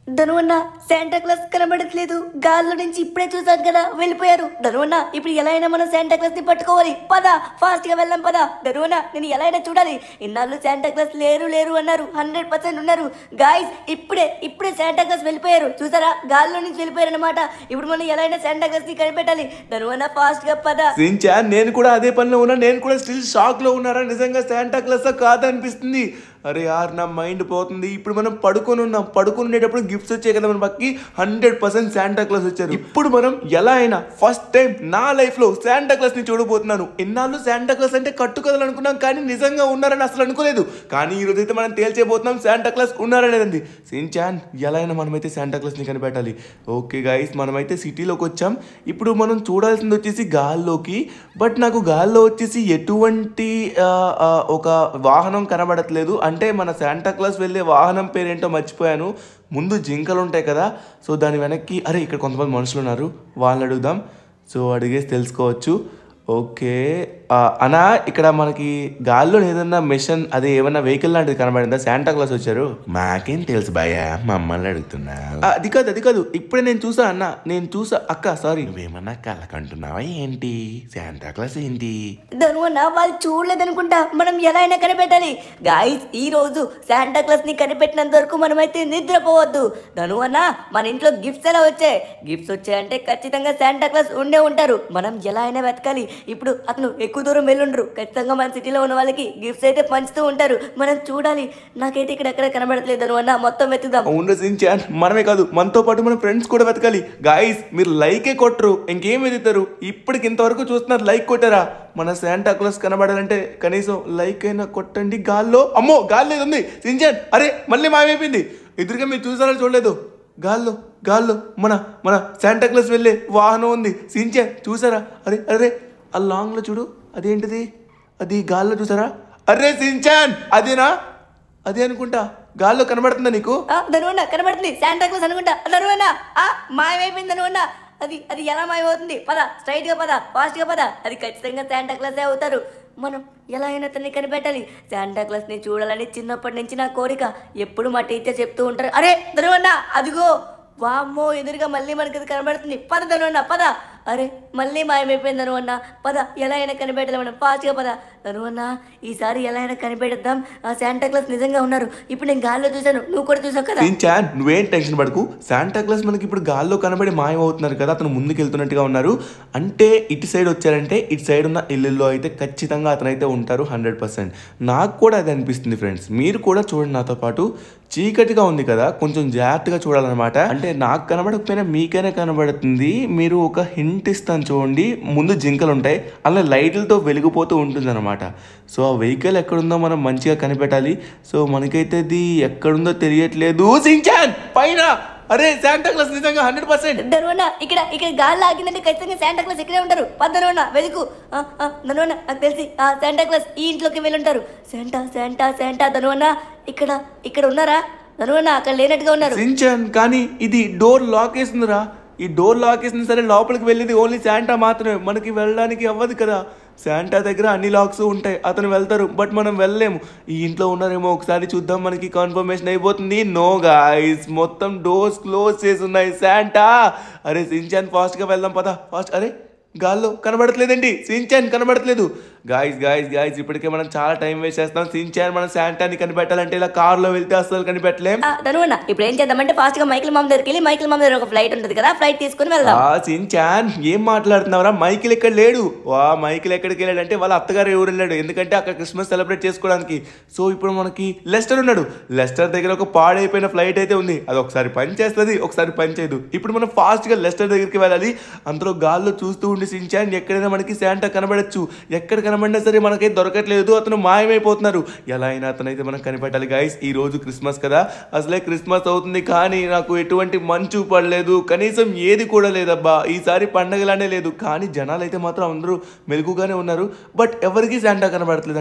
ధనువన్న Santa Claus కనబడట్లేదు గాల్లో నుంచి ఇప్పుడే చూసాం కదా వెళ్ళిపోయారు ధనువన్న ఇప్పుడు ఎలా అయినా మనం శాంటా క్లాస్ ని పట్టుకోవాలి పద ఫాస్ట్ గా వెళ్ళాం పద ధనువన్న నేను ఎలా అయినా చూడాలి ఇన్నాళ్ళు శాంటా క్లాస్ లేరు లేరు అన్నారు హండ్రెడ్ పర్సెంట్ ఉన్నారు గాయస్ ఇప్పుడే ఇప్పుడే శాంటా క్లాస్ వెళ్ళిపోయారు చూసారా గాల్లో నుంచి వెళ్ళిపోయారు అనమాట ఇప్పుడు మనం ఎలా అయినా శాంటా క్లాస్ ని కనిపెట్టాలి ధనువన్న ఫాస్ట్ గా పద సించాన్ నేను కూడా అదే పనిలో ఉన్నా నేను కూడా స్టిల్ షాక్ లో ఉన్నారా నిజంగా శాంటా క్లాస్ కాదనిపిస్తుంది అరే యార్ నా మైండ్ పోతుంది ఇప్పుడు మనం పడుకొని ఉన్నాం పడుకొని ఉండేటప్పుడు గిఫ్ట్స్ వచ్చాయి కదా మన పక్కకి హండ్రెడ్ పర్సెంట్ శాంటా క్లాస్ వచ్చారు ఇప్పుడు మనం ఎలా అయినా ఫస్ట్ టైం నా లైఫ్ లో శాంటా క్లాస్ ని చూడబోతున్నాను ఎన్నాళ్ళు శాంటా క్లాస్ అంటే కట్టుకథలు అనుకున్నాం కానీ నిజంగా ఉన్నారని అసలు అనుకోలేదు కానీ ఈ రోజు అయితే మనం తేల్చేయబోతున్నాం శాంటా క్లాస్ ఉన్నారనేది సించాన్ ఎలా అయినా మనమైతే శాంటా క్లాస్ ని కనిపెట్టాలి ఓకే గైస్ మనమైతే సిటీలోకి వచ్చాం ఇప్పుడు మనం చూడాల్సింది వచ్చేసి గాల్లోకి బట్ నాకు గాల్లో వచ్చేసి ఎటువంటి ఆ, ఆ, ఒక వాహనం కనబడట్లేదు అంటే మన శాంటా క్లాస్ వెళ్ళే వాహనం పేరేంటో మర్చిపోయాను ముందు జింకలు ఉంటాయి కదా సో దాని వెనక్కి అరే ఇక్కడ కొంతమంది మనుషులు ఉన్నారు వాళ్ళని అడుగుదాం సో అడిగేసి తెలుసుకోవచ్చు ఓకే ఆ, అన్నా ఇక్కడ మనకి గాల్లో ఏదన్నా మిషన్ అదే ఏమన్నా వెహికల్ లాంటిది కనబడిందా శాంటా క్లాస్ వచ్చారు మాకేం తెలుసు భయ మమ్మల్ని అడుగుతున్నా ఆ, అది కాదు అది కాదు ఇప్పుడే నేను చూసా అన్న నేను చూసా అక్క సారీ నువ్వేమన్నా కళ్ళకంటున్నావా ఏంటి శాంటా క్లాస్ ఏంటి ధనువన్న వాళ్ళు చూడలేదనుకుంటా మనం ఎలా అయినా కనిపెట్టాలి గాయస్ ఈ రోజు శాంటా క్లాస్ ని కనిపెట్టినంత వరకు మనమైతే నిద్రపోవద్దు ధనువన్న మన ఇంట్లో గిఫ్ట్స్ ఎలా వచ్చాయి గిఫ్ట్స్ వచ్చాయంటే ఖచ్చితంగా శాంటా క్లాస్ ఉండే ఉంటారు మనం ఎలా అయినా వెతకాలి ఇప్పుడు అతను ఎక్కువ దూరం వెళ్ళుండ్రు ఖచ్చితంగా మన సిటీలో ఉన్న వాళ్ళకి గిఫ్ట్స్ అయితే పంచుతూ ఉంటారు మనం చూడాలి నాకైతే ఇక్కడ ఎక్కడ కనబడట్లేదు ధనువన్న మొత్తం వెతుకుదాం అవును సించాన్ మనమే కాదు మనతో పాటు మన ఫ్రెండ్స్ కూడా వెతకాలి గాయస్ మీరు లైకే కొట్టరు ఇంకేం ఎదుగుతారు ఇప్పటికి ఇంతవరకు చూస్తున్నారు లైక్ కొట్టారా మన శాంటా క్లాస్ కనబడాలంటే కనీసం లైక్ అయినా కొట్టండి గాల్లో అమ్మో గాల్లో ఏది ఉంది సించాన్ అరే మళ్ళీ మాయమైపోయింది ఎదురుగా మీరు చూసారో చూడలేదు గాల్లో గాల్లో మన మన శాంటా క్లాస్ వెళ్ళే వాహనం ఉంది సించాన్ చూసారా అరే అరే ఆ లాంగ్లో చూడు అదేంటిది అది గాల్లో చూసారా అరే సించాన్ అదేనా అదే అనుకుంటా గాల్లో కనబడుతుందా నీకు ఆ, ధనువన్న కనబడుతుంది శాంటా క్లాస్ అనుకుంటా ధనువన్న ఆ మాయమైపోయింది ధనువన్న అది అది ఎలా మాయమవుతుంది పద స్ట్రైట్ గా పద ఫాస్ట్ గా పద అది ఖచ్చితంగా శాంటా క్లాసే అవుతారు మనం ఎలా అయినా అతన్ని కనిపెట్టాలి శాంటా క్లాస్ ని చూడాలని చిన్నప్పటి నుంచి నా కోరిక ఎప్పుడు మా టీచర్ చెప్తూ ఉంటారు అరే ధనువన్న అదిగో వామ్మో ఎదురుగా మళ్ళీ మనకి అది కనబడుతుంది పద ధనువన్న పద అరే మళ్ళీ మాయమైపోయింది ధనువన్న పద ఎలా అయినా కనిపెట్టాలి మనం ఫాస్ట్గా పద ధనువన్న ఈసారి ఎలా అయినా కనిపెట్టేద్దాం ఆ శాంటా క్లాస్ నిజంగా ఉన్నారు ఇప్పుడు నేను గాల్లో చూశాను నువ్వు కూడా చూసావు కదా సించాన్ నువ్వేం టెన్షన్ పడకు శాంటా క్లాస్ మనకి ఇప్పుడు గాల్లో కనబడి మాయమవుతున్నారు కదా అతను ముందుకు వెళ్తున్నట్టుగా ఉన్నారు అంటే ఇటు సైడ్ వచ్చారంటే ఇటు సైడ్ ఉన్న ఇల్లుల్లో అయితే ఖచ్చితంగా అతనైతే ఉంటారు హండ్రెడ్ పర్సెంట్ నాకు కూడా అది అనిపిస్తుంది ఫ్రెండ్స్ మీరు కూడా చూడండి నాతో పాటు చీకటిగా ఉంది కదా కొంచెం జాగ్రత్తగా చూడాలన్నమాట అంటే నాకు కనబడకపోయినా మీకైనా కనబడుతుంది మీరు ఒక హింట్ ఇస్తాను చూడండి ముందు జింకలు ఉంటాయి అలా లైట్లతో వెలిగిపోతూ ఉంటుంది అనమాట సో ఆ వెహికల్ ఎక్కడుందో మనం మంచిగా కనిపెట్టాలి సో మనకైతే ఇది ఎక్కడుందో తెలియట్లేదు సించాన్ పైన అరే శాంటా క్లాస్ నిజంగా హండ్రెడ్ పర్సెంట్ ధనువన్న ఇక్కడ ఇక్కడ గాలి ఆగిందంటే ఖచ్చితంగా శాంటా క్లాస్ ఇక్కడే ఉంటారు పద ధనువన్న వెతుకు ఆ, ఆ, ధనువన్న నాకు తెలిసి ఆ శాంటా క్లాస్ ఈ ఇంట్లోకి వెళ్ళి ఉంటారు శాంటా శాంటా శాంటా ధనువన్న ఇక్కడ ఇక్కడ ఉన్నారా ధనువన్న అక్కడ లేనట్టుగా ఉన్నారు సించాన్ కానీ ఇది డోర్ లాక్ వేసిందిరా ఈ డోర్ లాక్ వేసింది సరే లోపలికి వెళ్ళేది ఓన్లీ శాంటా మాత్రమే మనకి వెళ్ళడానికి అవ్వదు కదా శాంటా దగ్గర అన్ని లాక్స్ ఉంటాయి అతను వెళ్తారు బట్ మనం వెళ్ళలేము ఈ ఇంట్లో ఉన్నారేమో ఒకసారి చూద్దాం మనకి కన్ఫర్మేషన్ అయిపోతుంది నో గాయస్ మొత్తం డోర్స్ క్లోజ్ చేసి ఉన్నాయి శాంటా అరే సించాన్ ఫాస్ట్గా వెళ్దాం పద ఫాస్ట్ అరే గాల్లో కనబడట్లేదండి సించాన్ కనబడట్లేదు గాయస్ గాయస్ గాయస్ ఇప్పటికే మనం చాలా టైం వేస్ట్ చేస్తాం సించాన్ మనం శాంటాని కనిపెట్టాలంటే ఇలా కార్లో వెళ్తే అస్సలు కనిపెట్టలేం ఆ, ధనువన్న ఇప్పుడు ఏం చేద్దామంటే ఫాస్ట్ గా మైకిల్ మామ దగ్గరికి వెళ్ళి మైకిల్ మామ దగ్గర ఒక ఫ్లైట్ ఉంటుంది కదా ఫ్లైట్ తీసుకుని వెళ్దాం ఆ సించాన్ ఏం మాట్లాడుతున్నావురా మైకిల్ ఎక్కడ లేడు వా మైకిల్ ఎక్కడికి వెళ్ళాడు అంటే వాళ్ళ అత్తగారు ఎవరు వెళ్ళాడు ఎందుకంటే అక్కడ క్రిస్మస్ సెలబ్రేట్ చేసుకోవడానికి సో ఇప్పుడు మనకి లెస్టర్ ఉన్నాడు లెస్టర్ దగ్గర ఒక పాడైపోయిన ఫ్లైట్ అయితే ఉంది అది ఒకసారి పని చేస్తుంది ఒకసారి పని చేయదు ఇప్పుడు మనం ఫాస్ట్ గా లెస్టర్ దగ్గరికి వెళ్ళాలి అందులో గాల్లో చూస్తూ ఉండి సించాన్ ఎక్కడైనా మనకి శాంటా కనబడచ్చు ఎక్కడ కనబడినా సరే మనకైతే దొరకట్లేదు అతను మాయమైపోతున్నారు ఎలా అయినా అతనైతే మనం కనిపెట్టాలి గైస్ ఈ రోజు క్రిస్మస్ కదా అసలే క్రిస్మస్ అవుతుంది కానీ నాకు ఎటువంటి మంచు పడలేదు కనీసం ఏది కూడా లేదబ్బా ఈసారి పండగలానే లేదు కానీ జనాలు అయితే మాత్రం అందరూ మెలుగుగానే ఉన్నారు బట్ ఎవరికి శాంటా కనబడట్లేదంట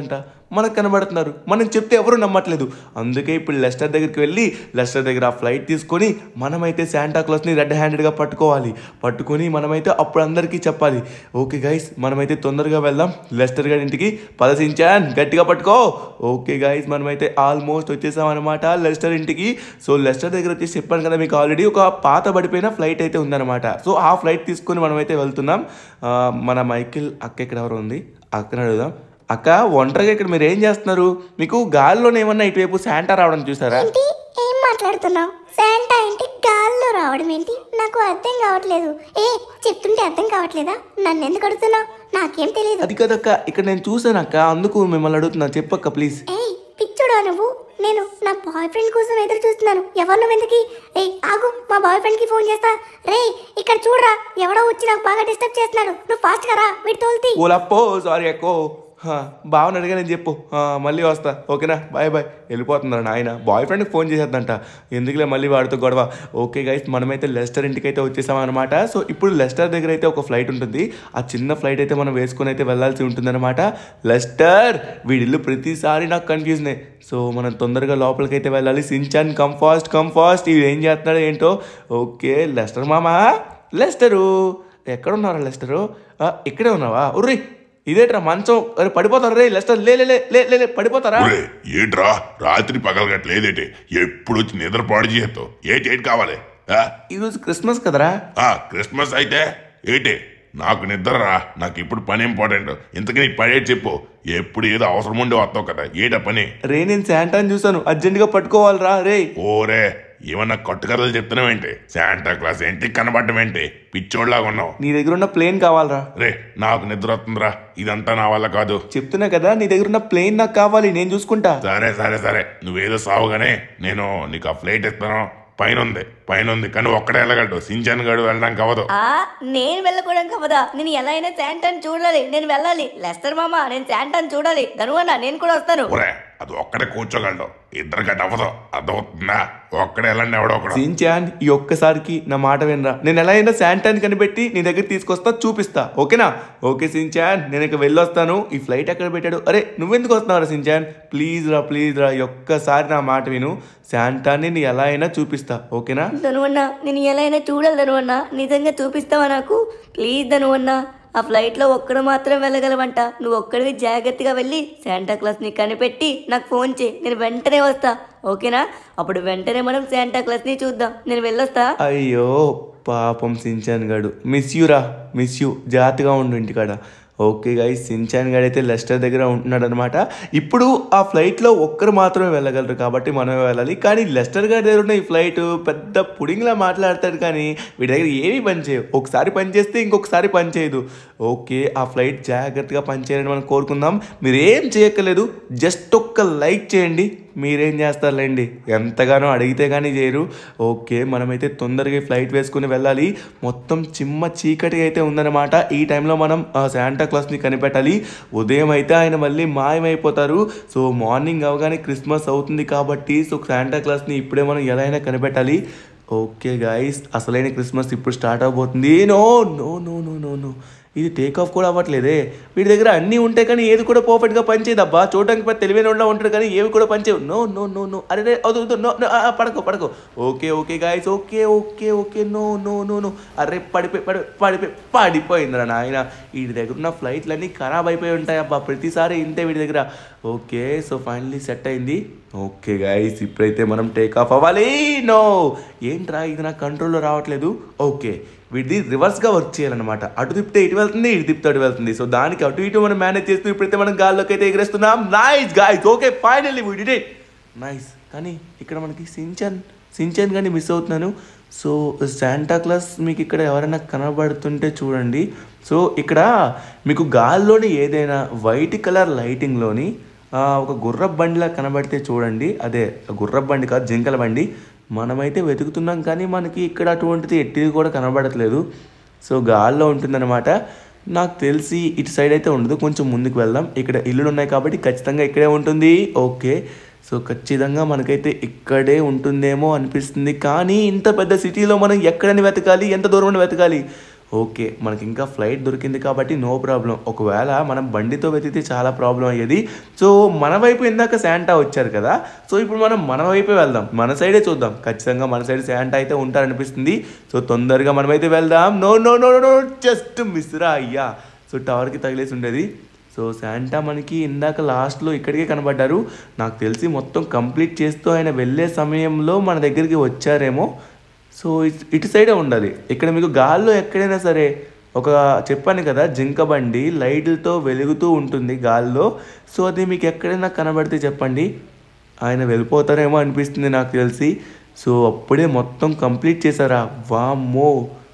మనకు కనబడుతున్నారు మనం చెప్తే ఎవరు నమ్మట్లేదు అందుకే ఇప్పుడు లెస్టర్ దగ్గరికి వెళ్ళి లెస్టర్ దగ్గర ఆ ఫ్లైట్ తీసుకొని మనమైతే శాంటా క్లాస్ని రెడ్ హ్యాండెడ్గా పట్టుకోవాలి పట్టుకొని మనమైతే అప్పుడు అందరికీ చెప్పాలి ఓకే గైస్ మనమైతే తొందరగా వెళ్దాం లెస్టర్ గారి ఇంటికి పదసించాన్ గట్టిగా పట్టుకో ఓకే గైస్ మనమైతే ఆల్మోస్ట్ వచ్చేసాం అనమాట లెస్టర్ ఇంటికి సో లెస్టర్ దగ్గర వచ్చేసి చెప్పాను కదా మీకు ఆల్రెడీ ఒక పాత పడిపోయిన ఫ్లైట్ అయితే ఉందన్నమాట సో ఆ ఫ్లైట్ తీసుకొని మనమైతే వెళ్తున్నాం ఆ, మన మైకిల్ అక్క ఎక్కడ ఎవరు ఉంది అక్కని అడుగుదాం అక్క ఒంటరిగా ఇక్కడ మీరు ఏం చేస్తున్నారు మీకు గాలిలోనే ఏమన్నా ఇటువైపు శాంటా రావడం చూసారా ఏంటి ఏం మాట్లాడుతున్నావు శాంటా ఏంటి గాల్లో రావడం ఏంటి నాకు అర్థం కావట్లేదు ఏ చెప్తుంటే అర్థం కావట్లేదా నన్ను ఎందుకు అడుగుతున్నావు నాకేం తెలియదు అది కదక్క ఇక్కడ నేను చూసాను అక్క అందుకు మిమ్మల్ని అడుగుతున్నా చెప్పక్క ప్లీజ్ ఏయ్ పిచ్చుడా నువ్వు నేను నా బాయ్ ఫ్రెండ్ కోసం ఎదురు చూస్తున్నాను ఎవరు నువ్వు ఎందుకు ఏయ్ ఆగు మా బాయ్ ఫ్రెండ్ కి ఫోన్ చేస్తా రే ఇక్కడ చూడరా ఎవడో వచ్చి నాకు బాగా డిస్టర్బ్ చేస్తున్నాడు నువ్వు ఫాస్ట్ గా రా వీడి తోలుతీ ఓలప్పో సారీ అక్కో హా, బావని అడిగానని చెప్పు ఆ, మళ్ళీ వస్తా ఓకేనా బాయ్ బాయ్ వెళ్ళిపోతున్నారు నాయన బాయ్ ఫ్రెండ్కి ఫోన్ చేసేద్దంట ఎందుకులే మళ్ళీ వాడితో గొడవ ఓకే గైస్ మనమైతే లెస్టర్ ఇంటికి అయితే వచ్చేసాం అనమాట సో ఇప్పుడు లెస్టర్ దగ్గర అయితే ఒక ఫ్లైట్ ఉంటుంది ఆ చిన్న ఫ్లైట్ అయితే మనం వేసుకొని అయితే వెళ్ళాల్సి ఉంటుంది అనమాట లెస్టర్ వీడిల్లు ప్రతిసారి నాకు కన్ఫ్యూజనే సో మనం తొందరగా లోపలికి అయితే వెళ్ళాలి Shinchan come fast come fast ఇవి ఏం చేస్తున్నాడో ఏంటో ఓకే లెస్టర్ మామా లెస్టరు ఎక్కడ ఉన్నారా లెస్టరు ఆ, ఇక్కడే ఉన్నావా ఉర్రి ఇదేట్రా మంచం అరే పడిపోతారు రే లెస్టర్ లే లే లే, లే లే లే పడిపోతారా ఒరే ఏంట్రా రాత్రి పగలగట్లేదేటి ఎప్పుడు వచ్చి నిద్ర పాడు చేస్తావు ఏంటి ఏంటి కావాలి ఆ? ఈరోజు క్రిస్మస్ కదరా ఆ, క్రిస్మస్ అయితే ఏంటి నాకు నిద్ర రా నాకు ఇప్పుడు పని ఇంపార్టెంట్ ఇంతకీ నీ పని ఏంటి చెప్పు ఎప్పుడు ఏదో అవసరం ఉండి వస్తావు కదా ఏట పని రే నేను శాంటాని చూసాను అర్జెంటుగా పట్టుకోవాలిరా రే ఓరే ఏమన్నా కట్టుకథలు చెప్తున్నావేంటి శాంటా క్లాస్ ఏంటి కనబడటం ఏంటి పిచ్చోడ్లాగా ఉన్నావు నీ దగ్గర ఉన్న ప్లేన్ కావాలరా రే నాకు నిద్ర వస్తుందిరా ఇదంతా నా వల్ల కాదు చెప్తున్నా కదా నీ దగ్గర ఉన్న ప్లేన్ నాకు కావాలి నేను చూసుకుంటా సరే సరే సరే నువ్వేదో సావుగానే నేను నీకు ఆ ఫ్లైట్ ఇస్తాను పైన ఉంది పైన ఉంది కానీ ఒక్కడే వెళ్ళగలడు సించాన్ గడు వెళ్ళడానికి అవ్వదు ఆ నేను వెళ్ళకూడదు కవదా నేను ఎలా అయినా శాంటాన్ని చూడాలి నేను వెళ్ళాలి లెస్టర్ మామ నేను శాంటాన్ని చూడాలి ధనువన్న నేను కూడా వస్తాను ఒరే అది ఒక్కడే కూర్చోగలడు ఇద్దరు గట్ట అవ్వదు అర్థమవుతుందా ఒక్కడే వెళ్ళండి ఎవడో ఒకడు సించాన్ ఈ ఒక్కసారికి నా మాట వినరా నేను ఎలా అయినా శాంటాన్ని కనిపెట్టి నీ దగ్గర తీసుకొస్తా చూపిస్తా ఓకేనా ఓకే సించాన్ నేను ఇక వెళ్ళొస్తాను ఈ ఫ్లైట్ ఎక్కడ పెట్టాడు అరే నువ్వెందుకు వస్తున్నావు సించాన్ ప్లీజ్ రా ప్లీజ్ రా ఈ ఒక్కసారి నా మాట విను శాంటాన్ని నీ ఎలా అయినా చూపిస్తా ఓకేనా ధనువన్న నేను ఎలా అయినా చూడాలి ధనువన్న నిజంగా చూపిస్తావా నాకు ప్లీజ్ ధనువన్న ఆ ఫ్లైట్లో ఒక్కడు మాత్రం వెళ్ళగలవంట నువ్వు ఒక్కడివి జాగ్రత్తగా వెళ్ళి శాంటా క్లాస్ని కనిపెట్టి నాకు ఫోన్ చేయి నేను వెంటనే వస్తా ఓకేనా అప్పుడు వెంటనే మనం శాంటా క్లాస్ని చూద్దాం నేను వెళ్ళొస్తా అయ్యో పాపం సించాన్ గాడు మిస్ యూరా మిస్ యూ జాగ్రత్తగా ఉండు ఇంటికాడ ఓకే గైస్ సించాన్ గాడు అయితే లెస్టర్ దగ్గర ఉంటున్నాడు అనమాట ఇప్పుడు ఆ ఫ్లైట్లో ఒక్కరు మాత్రమే వెళ్ళగలరు కాబట్టి మనమే వెళ్ళాలి కానీ లెస్టర్ గారి దగ్గర ఉన్న ఈ ఫ్లైట్ పెద్ద పుడింగ్లా మాట్లాడతాడు కానీ వీడి దగ్గర ఏమీ పని చేయవు ఒకసారి పని చేస్తే ఇంకొకసారి పని చేయదు ఓకే ఆ ఫ్లైట్ జాగ్రత్తగా పనిచేయాలని మనం కోరుకుందాం మీరు ఏం చేయక్కర్లేదు జస్ట్ ఒక్క లైక్ చేయండి మీరేం చేస్తారులేండి ఎంతగానో అడిగితే కానీ చేయరు ఓకే మనమైతే తొందరగా ఈ ఫ్లైట్ వేసుకుని వెళ్ళాలి మొత్తం చిమ్మ చీకటి అయితే ఉందన్నమాట ఈ టైంలో మనం ఆ శాంటా క్లాస్ని కనిపెట్టాలి ఉదయం అయితే ఆయన మళ్ళీ మాయమైపోతారు సో మార్నింగ్ అవగానే క్రిస్మస్ అవుతుంది కాబట్టి సో శాంటా క్లాస్ని ఇప్పుడే మనం ఎలా అయినా కనిపెట్టాలి ఓకే గాయస్ అసలైన క్రిస్మస్ ఇప్పుడు స్టార్ట్ అవబోతుంది no no no no no no ఇది టేక్ ఆఫ్ కూడా అవ్వట్లేదే వీడి దగ్గర అన్నీ ఉంటాయి కానీ ఏది కూడా పర్ఫెక్ట్గా పనిచేయదు అబ్బా చూడడానికి పెద్ద తెలివైన వాళ్ళ ఉంటాడు కానీ ఏవి కూడా పనిచేయవు నో నో నో నో అరే రే, వద్దు వద్దు నో నో ఆ, ఆ, పడకో పడకో okay okay guys okay okay okay no no no no అరే పడిపోయి పడి పడిపోయి పడిపోయిందిరా నాయన వీడి దగ్గర ఉన్న ఫ్లైట్లన్నీ ఖరాబ్ అయిపోయి ఉంటాయి అబ్బా ప్రతిసారి ఇంతే వీడి దగ్గర ఓకే సో ఫైనలీ సెట్ అయింది ఓకే గాయస్ ఇప్పుడైతే మనం టేక్ ఆఫ్ అవ్వాలి నో ఏంట్రా ఇది నా కంట్రోల్లో రావట్లేదు ఓకే వీడిది రివర్స్గా వర్క్ చేయాలన్నమాట అటు తిప్పితే ఇటు వెళ్తుంది ఇటు తిప్పితే అటు వెళ్తుంది సో దానికి అటు ఇటు మనం మేనేజ్ చేస్తూ ఇప్పుడైతే మనం గాల్లోకి అయితే ఎగరేస్తున్నాం nice guys okay finally we did it nice కానీ ఇక్కడ మనకి సించన్ సించన్ కానీ మిస్ అవుతున్నాను సో శాంటా క్లాస్ మీకు ఇక్కడ ఎవరైనా కనబడుతుంటే చూడండి సో ఇక్కడ మీకు గాల్లోని ఏదైనా వైట్ కలర్ లైటింగ్లోని ఆ, ఒక గుర్రపు బండిలా కనబడితే చూడండి అదే గుర్రపు బండి కాదు జింకల బండి మనమైతే వెతుకుతున్నాం కానీ మనకి ఇక్కడ అటువంటిది ఎట్టిది కూడా కనబడట్లేదు సో గాల్లో ఉంటుందన్నమాట నాకు తెలిసి ఇటు సైడ్ అయితే ఉండదు కొంచెం ముందుకు వెళ్దాం ఇక్కడ ఇల్లులు ఉన్నాయి కాబట్టి ఖచ్చితంగా ఇక్కడే ఉంటుంది ఓకే సో ఖచ్చితంగా మనకైతే ఇక్కడే ఉంటుందేమో అనిపిస్తుంది కానీ ఇంత పెద్ద సిటీలో మనం ఎక్కడని వెతకాలి ఎంత దూరం వెతకాలి ఓకే మనకి ఇంకా ఫ్లైట్ దొరికింది కాబట్టి నో ప్రాబ్లం ఒకవేళ మనం బండితో వెతికితే చాలా ప్రాబ్లం అయ్యేది సో మన వైపు ఇందాక శాంటా వచ్చారు కదా సో ఇప్పుడు మనం మన వైపే వెళ్దాం మన సైడే చూద్దాం ఖచ్చితంగా మన సైడ్ శాంటా అయితే ఉంటారనిపిస్తుంది సో తొందరగా మనమైతే వెళ్దాం no no no no just మిస్రా అయ్యా సో టవర్కి తగిలేసి ఉండేది సో శాంటా మనకి ఇందాక లాస్ట్లో ఇక్కడికే కనబడ్డారు నాకు తెలిసి మొత్తం కంప్లీట్ చేస్తూ ఆయన వెళ్ళే సమయంలో మన దగ్గరికి వచ్చారేమో సో ఇట్- ఇటు సైడే ఉండాలి ఇక్కడ మీకు గాల్లో ఎక్కడైనా సరే ఒక చెప్పాను కదా జింక బండి లైట్లతో వెలుగుతూ ఉంటుంది గాల్లో సో అది మీకు ఎక్కడైనా కనబడితే చెప్పండి ఆయన వెళ్ళిపోతారేమో అనిపిస్తుంది నాకు తెలిసి సో అప్పుడే మొత్తం కంప్లీట్ చేశారా వామ్మో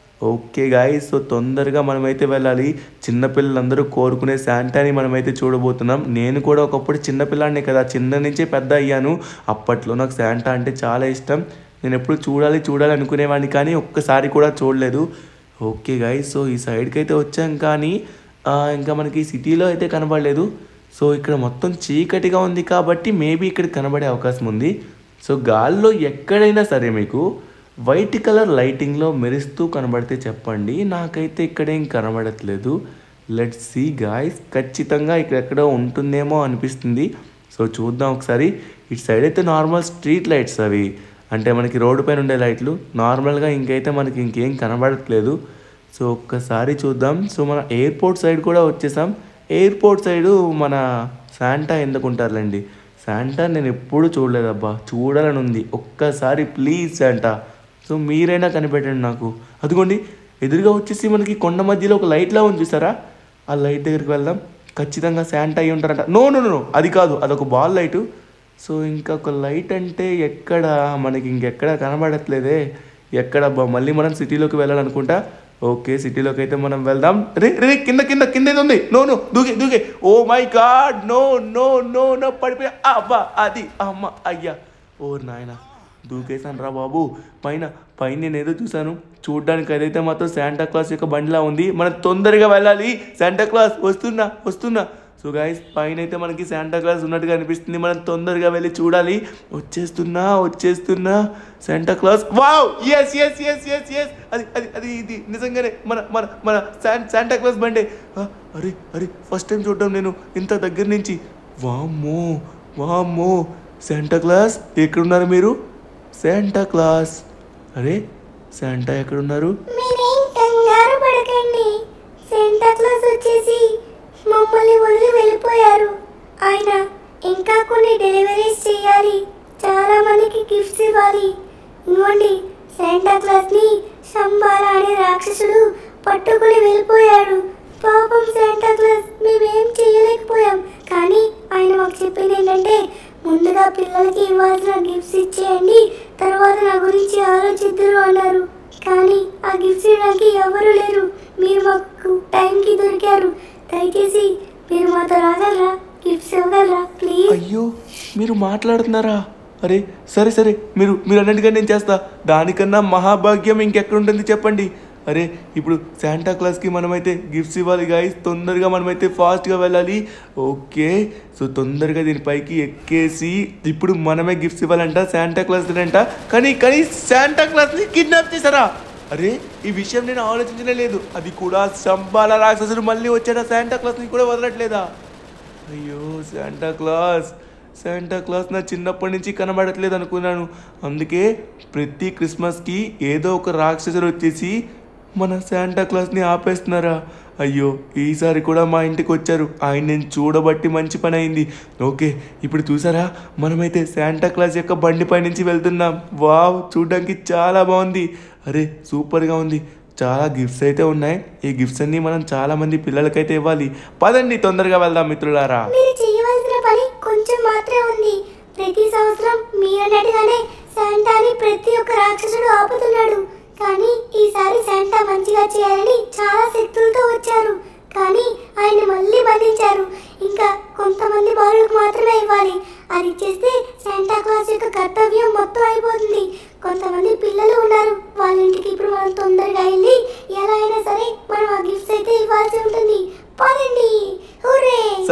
ఓకే గాయస్ సో తొందరగా మనమైతే వెళ్ళాలి చిన్నపిల్లలందరూ కోరుకునే శాంటాని మనమైతే చూడబోతున్నాం నేను కూడా ఒకప్పుడు చిన్నపిల్లాడినే కదా చిన్న నుంచే పెద్ద అయ్యాను అప్పట్లో నాకు శాంటా అంటే చాలా ఇష్టం నేను ఎప్పుడు చూడాలి చూడాలి అనుకునేవాడిని కానీ ఒక్కసారి కూడా చూడలేదు ఓకే గాయస్ సో ఈ సైడ్కి అయితే వచ్చాం కానీ ఆ, ఇంకా మనకి సిటీలో అయితే కనబడలేదు సో ఇక్కడ మొత్తం చీకటిగా ఉంది కాబట్టి మేబీ ఇక్కడ కనబడే అవకాశం ఉంది సో గాల్లో ఎక్కడైనా సరే మీకు వైట్ కలర్ లైటింగ్లో మెరుస్తూ కనబడితే చెప్పండి నాకైతే ఇక్కడేం కనబడట్లేదు లెట్ సీ గాయస్ ఖచ్చితంగా ఇక్కడ ఎక్కడో ఉంటుందేమో అనిపిస్తుంది సో చూద్దాం ఒకసారి ఇటు సైడ్ అయితే నార్మల్ స్ట్రీట్ లైట్స్ అవి అంటే మనకి రోడ్డు పైన ఉండే లైట్లు నార్మల్గా ఇంకైతే మనకి ఇంకేం కనబడట్లేదు సో ఒక్కసారి చూద్దాం సో మన ఎయిర్పోర్ట్ సైడ్ కూడా వచ్చేసాం ఎయిర్పోర్ట్ సైడు మన శాంటా ఎందుకు ఉంటారులేండి శాంటా నేను ఎప్పుడు చూడలేదబ్బా చూడాలని ఉంది ఒక్కసారి ప్లీజ్ శాంటా సో మీరైనా కనిపెట్టండి నాకు అదిగోండి ఎదురుగా వచ్చేసి మనకి కొండ మధ్యలో ఒక లైట్లా ఉంది చూసారా ఆ లైట్ దగ్గరికి వెళ్దాం ఖచ్చితంగా శాంటా అయి ఉంటారంట నో నో నో అది కాదు అదొక బాల్ లైటు సో ఇంకా ఒక లైట్ అంటే ఎక్కడ మనకి ఇంకెక్కడ కనబడట్లేదే ఎక్కడ అబ్బా మళ్ళీ మనం సిటీలోకి వెళ్ళాలనుకుంటా ఓకే సిటీలోకి అయితే మనం వెళ్దాం రే రే కింద కింద కింద ఏదో ఉంది నో నో దూకే దూకే oh my God no no no no పడిపోయా అబ్బా అది అమ్మ అయ్యా ఓ నాయనా దూకేశాను రా బాబు పైన పైన నేను ఏదో చూశాను చూడ్డానికి అదైతే మాత్రం శాంటా క్లాస్ యొక్క బండిలా ఉంది మనం తొందరగా వెళ్ళాలి శాంటా క్లాస్ వస్తున్నా వస్తున్నా సో గాయస్ పైన అయితే మనకి శాంటా క్లాస్ ఉన్నట్టుగా అనిపిస్తుంది మనం తొందరగా వెళ్ళి చూడాలి వచ్చేస్తున్నా వచ్చేస్తున్నా Santa Claus wow yes yes yes yes yes అది అది అది ఇది నిజంగానే మన మన మన శాన్ శాంటా క్లాస్ బండే ఆ, అరే అరే ఫస్ట్ టైం చూడడం నేను ఇంత దగ్గర నుంచి వామ్మో వామ్మో శాంటా క్లాస్ ఎక్కడున్నారు మీరు శాంటా క్లాస్ అరే శాంటా ఎక్కడున్నారు మీరేం కంగారు పడకండి సెంటా క్లాస్ వచ్చేసి మమ్మల్ని వదిలి వెళ్ళిపోయారు ఆయన ఇంకా కొన్ని డెలివరీస్ చేయాలి చాలా మందికి గిఫ్ట్స్ ఇవ్వాలి ఇవ్వండి సెంటా క్లాస్ ని సంబాల అనే రాక్షసుడు పట్టుకుని వెళ్ళిపోయాడు పాపం సెంటా క్లాస్ మేమేం చేయలేకపోయాం కానీ ఆయన మాకు చెప్పింది ఏంటంటే ముందుగా పిల్లలకి ఇవ్వాల్సిన గిఫ్ట్స్ ఇచ్చేయండి తర్వాత నా గురించి ఆలోచిద్దరు అన్నారు కానీ ఆ గిఫ్ట్స్ ఇవ్వడానికి ఎవరు లేరు మీరు మాకు టైంకి దొరికారు దయచేసి మీరు మాతో రాగలరా గిఫ్ట్స్ ఇవ్వగలరా ప్లీజ్ అయ్యో మీరు మాట్లాడుతున్నారా అరే సరే సరే మీరు మీరు అన్నట్టుగా నేను చేస్తా దానికన్నా మహాభాగ్యం ఇంకెక్కడ ఉంటుంది చెప్పండి అరే ఇప్పుడు శాంటా క్లాస్కి మనమైతే గిఫ్ట్స్ ఇవ్వాలి గాయస్ తొందరగా మనమైతే ఫాస్ట్గా వెళ్ళాలి ఓకే సో తొందరగా దీనిపైకి ఎక్కేసి ఇప్పుడు మనమే గిఫ్ట్స్ ఇవ్వాలంట శాంటా క్లాస్ అంట కానీ కానీ శాంటా క్లాస్ని కిడ్నాప్ చేశారా అరే ఈ విషయం నేను ఆలోచించనే లేదు అది కూడా సంబాల రాక్షసుడు మళ్ళీ వచ్చాడా శాంటా క్లాస్ని కూడా వదలట్లేదా అయ్యో శాంటా క్లాస్ శాంటా క్లాస్ నా చిన్నప్పటి నుంచి కనబడట్లేదు అనుకున్నాను అందుకే ప్రతి క్రిస్మస్కి ఏదో ఒక రాక్షసుడు వచ్చేసి మన శాంటా క్లాస్ని ఆపేస్తున్నారా అయ్యో ఈసారి కూడా మా ఇంటికి వచ్చారు ఆయన నేను చూడబట్టి మంచి పని అయింది ఓకే ఇప్పుడు చూసారా మనమైతే శాంటా క్లాస్ యొక్క బండిపై నుంచి వెళ్తున్నాం వావ్ చూడడానికి చాలా బాగుంది అరే సూపర్గా ఉంది చాలా గిఫ్ట్స్ అయితే ఉన్నాయి ఈ గిఫ్ట్స్ అన్ని మనం చాలా మంది పిల్లలకైతే ఇవ్వాలి పదండి తొందరగా వెళ్దాం మిత్రులారా మీరు చేయవలసిన పని కొంచెం మాత్రమే ఉంది ప్రతి సంవత్సరం మీరన్నట్టుగానే శాంటాని ప్రతి ఒక్క రాక్షసుడు ఆపుతున్నాడు కానీ ఈసారి శాంటా మంచిగా చేయాలని చాలా శక్తులతో వచ్చారు కానీ ఆయన మళ్ళీ బంధించారు ఇంకా కొంతమంది బాలులకు మాత్రమే ఇవ్వాలి అది ఇచ్చేస్తే శాంటా క్లాస్ యొక్క కర్తవ్యం మొత్తం అయిపోతుంది కొంతమంది పిల్లలు ఉన్నారు వాళ్ళ ఇంటికి ఇప్పుడు మనం తొందరగా వెళ్ళి ఎలా అయినా సరే మనం ఆ గిఫ్ట్స్ అయితే ఇవ్వాల్సి ఉంటుంది పదండి హుర్రే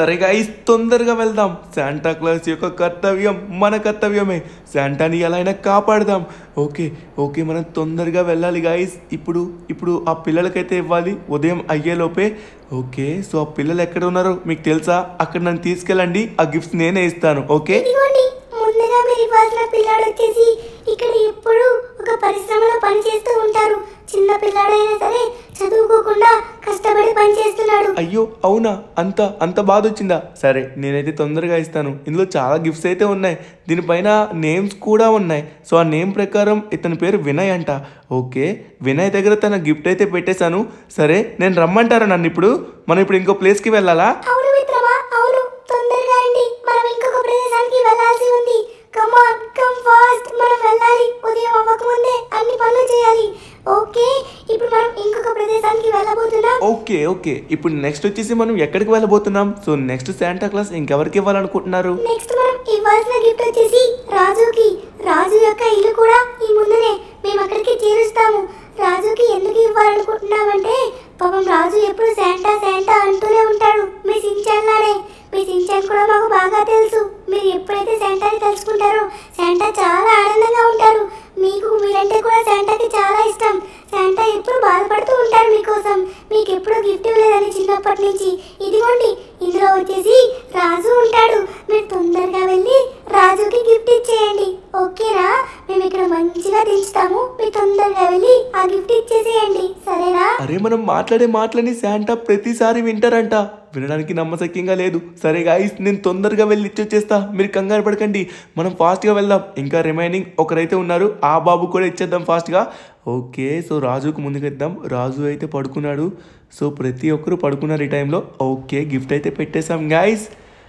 సరే గైస్ తొందరగా వెళ్దాం శాంటా క్లాస్ యొక్క కర్తవ్యం మన కర్తవ్యమే శాంటాని ఎలా అయినా కాపాడదాం ఓకే ఓకే మనం తొందరగా వెళ్ళాలి గైస్ ఇప్పుడు ఇప్పుడు ఆ పిల్లలకైతే ఇవ్వాలి ఉదయం అయ్యేలోపే ఓకే సో ఆ పిల్లలు ఎక్కడ ఉన్నారో మీకు తెలుసా అక్కడ నన్ను తీసుకెళ్ళండి ఆ గిఫ్ట్స్ నేనే ఇస్తాను ఓకే ఇదిగోండి ముందుగా మీరు ఇవ్వాల్సిన పిల్లాడు వచ్చేసి ఇక్కడ ఎప్పుడు ఒక పరిశ్రమలో పని చేస్తూ ఉంటారు చిన్న పిల్లాడైనా సరే చదువుకోకుండా కష్టపడి పని చేస్తున్నాడు అయ్యో అవునా అంత అంత బాధ వచ్చిందా సరే నేనైతే తొందరగా ఇస్తాను ఇందులో చాలా గిఫ్ట్స్ అయితే ఉన్నాయి దీనిపైన నేమ్స్ కూడా ఉన్నాయి సో ఆ నేమ్ ప్రకారం ఇతని పేరు వినయ్ అంట ఓకే వినయ్ దగ్గర తన గిఫ్ట్ అయితే పెట్టేశాను సరే నేను రమ్మంటారా నన్ను ఇప్పుడు మనం ఇప్పుడు ఇంకో ప్లేస్కి వెళ్ళాలా అవును మిత్రమా అవును తొందరగా రండి మనం ఇంకొక ప్రదేశానికి వెళ్ళాల్సి ఉంది కమాన్ కమ్ ఫాస్ట్ మనం వెళ్ళాలి ఉదయం అవ్వకముందే అన్ని పనులు చేయాలి ఓకే ఇప్పుడు మనం ఇంకొక ప్రదేశానికి వెళ్ళబోతున్నాం ఓకే ఓకే ఇప్పుడు నెక్స్ట్ వచ్చేసి మనం ఎక్కడికి వెళ్ళబోతున్నాం సో నెక్స్ట్ శాంటా క్లాస్ ఇంకెవరికి ఇవ్వాలనుకుంటున్నారు నెక్స్ట్ మనం ఇవ్వాల్సిన గిఫ్ట్ వచ్చేసి రాజుకి రాజు యొక్క ఇల్లు కూడా ఈ ముందునే మేము అక్కడికి చేరుస్తాము రాజుకి ఎందుకు ఇవ్వాలనుకుంటున్నామంటే పాపం రాజు ఎప్పుడు శాంటా శాంటా అంటూనే ఉంటాడు మీ సించాన్ లానే మీ సించాన్ కూడా మాకు బాగా తెలుసు మీరు ఎప్పుడైతే శాంటాని తలుచుకుంటారో శాంటా చాలా ఆనందంగా ఉంటారు మీకు మీరంటే కూడా శాంటాకి చాలా ఇష్టం శాంటా ఎప్పుడు బాధపడుతూ ఉంటారు మీకోసం మీకు ఎప్పుడు గిఫ్ట్ ఇవ్వలేదని చిన్నప్పటి నుంచి ఇదిగోండి ఇందులో వచ్చేసి రాజు ఉంటాడు మీరు తొందరగా వెళ్ళి రాజుకి గిఫ్ట్ ఇచ్చేయండి ఓకేనా మేము ఇక్కడ మంచిగా దించుతాము మీరు తొందరగా వెళ్ళి ఆ గిఫ్ట్ ఇచ్చేసేయండి సరేనా అరే మనం మాట్లాడే మాటలని శాంటా ప్రతిసారి వింటారంట వినడానికి నమ్మశక్యంగా లేదు సరే గాయస్ నేను తొందరగా వెళ్ళి ఇచ్చొచ్చేస్తా మీరు కంగారు పడకండి మనం ఫాస్ట్గా వెళ్దాం ఇంకా రిమైనింగ్ ఒకరైతే ఉన్నారు ఆ బాబు కూడా ఇచ్చేద్దాం ఫాస్ట్గా ఓకే సో రాజుకు ముందుకెద్దాం రాజు అయితే పడుకున్నాడు సో ప్రతి ఒక్కరు పడుకున్నారు ఈ టైంలో ఓకే గిఫ్ట్ అయితే పెట్టేశాం guys